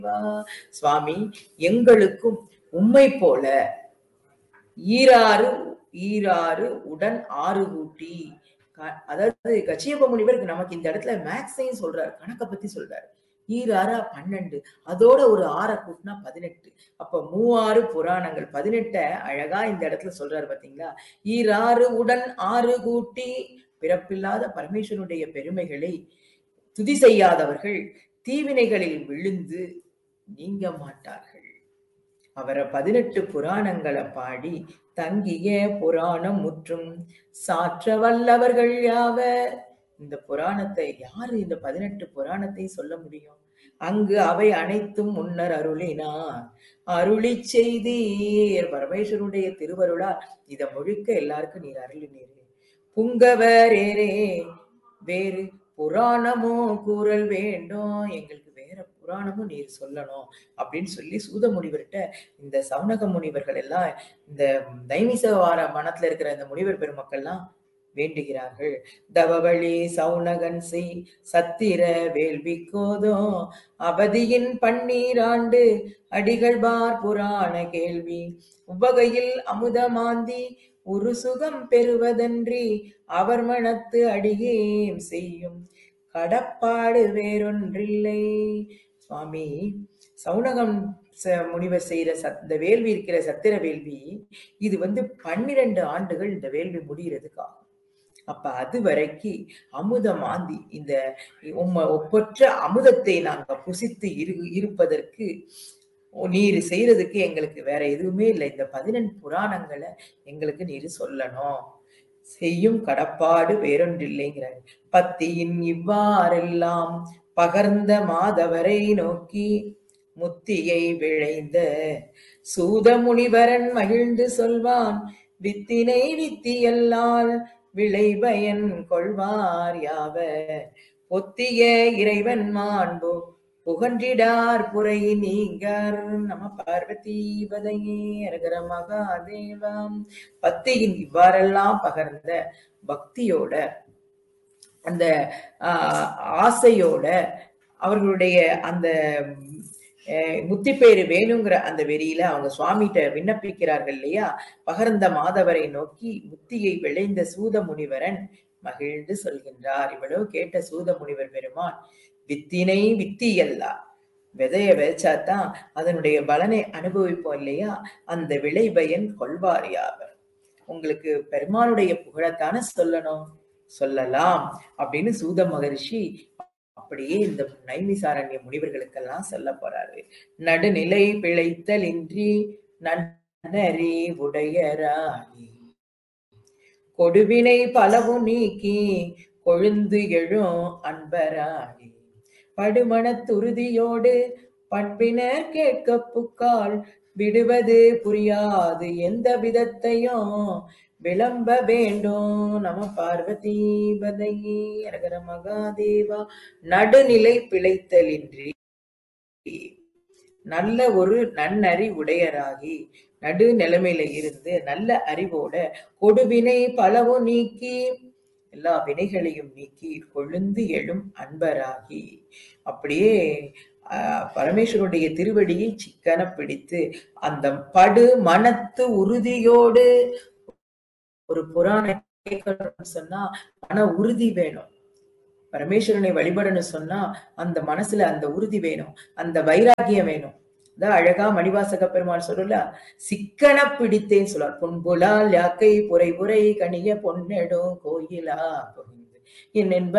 சுவாமி எங்களுக்கும் உம்மை போல ஈராறு ஈராறு உடன் ஆறு கூட்டி க- அதாவது கச்சியப்ப முனிவர் நமக்கு இந்த இடத்துல மேக்ஸையும் சொல்றாரு கணக்கை பத்தி சொல்றாரு ஈராறா பன்னெண்டு அதோட ஒரு ஆறை கூட்டினா பதினெட்டு அப்ப மூவாறு புராணங்கள் பதினெட்ட அழகா இந்த இடத்துல சொல்றாரு பாத்தீங்களா ஈராறு உடன் ஆறு கூட்டி பிறப்பில்லாத பரமேஸ்வரனுடைய பெருமைகளை துதி செய்யாதவர்கள் தீவினைகளில் விழுந்து நீங்க மாட்டார்கள் அவரை பதினெட்டு புராணங்களை பாடி தங்கிய புராணம் முற்றும் சாற்ற வல்லவர்கள் யாவர் இந்த புராணத்தை யாரு இந்த பதினெட்டு புராணத்தை சொல்ல முடியும் அங்கு அவை அனைத்தும் முன்னர் அருளினார் அருளி செய்தீர் பரமேஸ்வருடைய திருவருளா இத முழுக்க எல்லாருக்கும் நீர் அருளினீர் புங்கவரேரே வேறு புராணமோ கூறல் வேண்டும் எங்களுக்கு வேற புராணமும் நீர் சொல்லணும் அப்படின்னு சொல்லி சூத முனிவர்கிட்ட இந்த சவுனக முனிவர்கள் எல்லாம் இந்த தைமிசவார மனத்துல இருக்கிற இந்த முனிவர் பெருமக்கள்லாம் வேண்டுகிறார்கள் தவவழி சவுனகன் செய் சத்திர வேள்வி கோதோ அவதியின் பன்னீராண்டு அடிகள் பார் புராண கேள்வி உவகையில் அமுதமாந்தி ஒரு சுகம் பெறுவதன்றி அவர் மனத்து அடியேம் செய்யும் கடப்பாடு வேறொன்றில்லை சுவாமி சவுனகம் ச- முனிவர் செய்யற சத் இந்த வேள்வி இருக்கிற சத்திர வேள்வி இது வந்து பன்னிரண்டு ஆண்டுகள் இந்த வேள்வி முடிகிறதுக்காகும் அப்ப அது வரைக்கும் அமுதம் ஆந்தி இந்த உம்ம ஒப்பற்ற அமுதத்தை நாங்க புசித்து இரு இருப்பதற்கு நீர் செய்யறதுக்கு எங்களுக்கு வேற எதுவுமே இல்லை இந்த பதினெண்டு புராணங்களை எங்களுக்கு நீர் சொல்லணும் செய்யும் கடப்பாடு வேறொன்றில்லைங்கிறார் பத்தியின் இவ்வாறெல்லாம் பகர்ந்த மாதவரை நோக்கி முத்தியை விழைந்த சூத முனிவரன் மகிழ்ந்து சொல்வான் வித்தினை வித்தியல்லால் விளைபயன் கொள்வார் யாவர் பொத்திய இறைவன் மாண்போ புகன்றிடார் புரை நீங்கர் நம பார்வதி பதையே அரகர மகாதேவம் பத்தியின் இவ்வாறெல்லாம் பகர்ந்த பக்தியோட அந்த ஆஹ், ஆசையோட அவர்களுடைய அந்த அஹ், முத்திப்பேறு வேணுங்கிற அந்த வெறியில அவங்க சுவாமிகிட்ட விண்ணப்பிக்கிறார்கள் இல்லையா பகர்ந்த மாதவரை நோக்கி முத்தியை விளைந்த சூத முனிவரன் மகிழ்ந்து சொல்கின்றார் இவ்வளவு கேட்ட சூத முனிவர் பெருமான் வித்தினை வித்தி அல்லா விதைய விதைச்சாதான் அதனுடைய பலனை அனுபவிப்போம் இல்லையா அந்த விளைபயன் கொள்வார் யாவர் உங்களுக்கு பெருமானுடைய புகழத்தான சொல்லணும் சொல்லலாம் அப்படின்னு சூத மகரிஷி அப்படியே இந்த நைமிசாரண்ய முனிவர்களுக்கெல்லாம் சொல்ல போறாரு நடுநிலை பிழைத்தல் இன்றி நன்னறி உடையராகி கொடுவினை பலவும் நீக்கி கொழுந்து எழும் அன்பராகி படுமனத்துறுதியோடு பண்பினர் கேட்க புக்கால் விடுவது புரியாது எந்த விதத்தையும் விளம்ப வேண்டும் நம பார்வதி பதையே அரகர மகாதேவா நடுநிலை பிழைத்தலின்றி நல்ல ஒரு நன்னறி உடையராகி நடு நிலைமையில இருந்து நல்ல அறிவோட கொடுவினை பலவும் நீக்கி எல்லா வினைகளையும் நீக்கி கொழுந்து எழும் அன்பராகி அப்படியே ஆஹ், பரமேஸ்வருடைய திருவடியை சிக்கன பிடித்து அந்த படு மனத்து உறுதியோடு ஒரு புராணம் கேட்கணும்னு சொன்னா மன உறுதி வேணும் பரமேஸ்வரனை வழிபடணும் சொன்னா அந்த மனசுல அந்த உறுதி வேணும் அந்த வைராகியம் வேணும் அதான் அழகா மணிவாசக பெருமாள் சொல்லல சிக்கன பிடித்தேன்னு சொல்றார் பொன்புலால் யாக்கை புரை புரை கனிய பொன்னெடும் கோயிலா புகுந்து என் என்ப